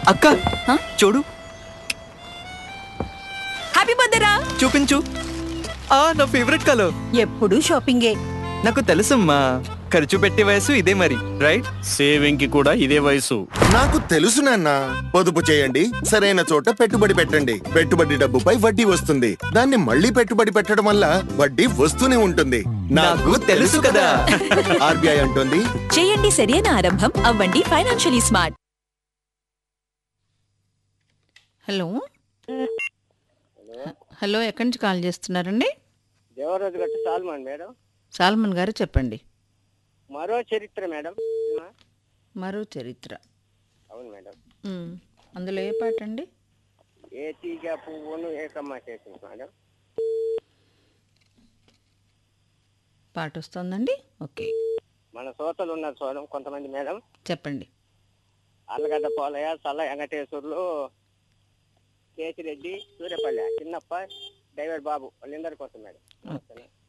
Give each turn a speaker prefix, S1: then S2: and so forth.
S1: అక్క
S2: హ?
S1: చూడు
S2: హ్యాపీ బర్త్డేరా
S1: చూపించు ఆ నా ఫేవరెట్ కలర్
S2: ఎప్పుడు షాపింగే
S1: నాకు తెలుసమ్మా ఖర్చు పెట్టే వయసు ఇదే మరి రైట్
S3: సేవింగ్ కి కూడా ఇదే వయసు
S4: నాకు తెలుసు నాన్న పొదుపు చేయండి సరైన చోట పెట్టుబడి పెట్టండి పెట్టుబడి డబ్బుపై వడ్డీ వస్తుంది దాన్ని మళ్ళీ పెట్టుబడి పెట్టడం వల్ల వడ్డీ వస్తూనే ఉంటుంది
S1: నాకు తెలుసు కదా.
S4: ఆర్బీఐ అంటుంది
S2: చేయండి సరైన ఆరంభం అవ్వండి ఫైనాన్షియలీ స్మార్ట్
S5: హలో హలో ఎక్కడి నుంచి కాల్ చేస్తున్నారండి
S6: దేవరాజు గట్టు సాల్మాన్ మేడం
S5: సాల్మన్ గారు చెప్పండి
S6: మరో చరిత్ర మేడం సినిమా.
S5: మరో చరిత్ర
S6: అవును మేడం
S5: మ్, అందులో ఏ పాట అండి
S6: ఏ తీగ పువ్వును ఏకమ్మ చేసింది మేడం
S5: పాట వస్తుందండి ఓకే
S6: మన సోతలు ఉన్నారు చూడం కొంతమంది మేడం
S5: చెప్పండి
S6: అల్లగడ్డ పోలయ్య సల్ల వెంకటేశ్వర్లు కేసిరెడ్డి సూర్యపల్లి చిన్నప్ప డ్రైవర్ బాబు వాళ్ళందరి కోసం మేడం
S5: ఓకే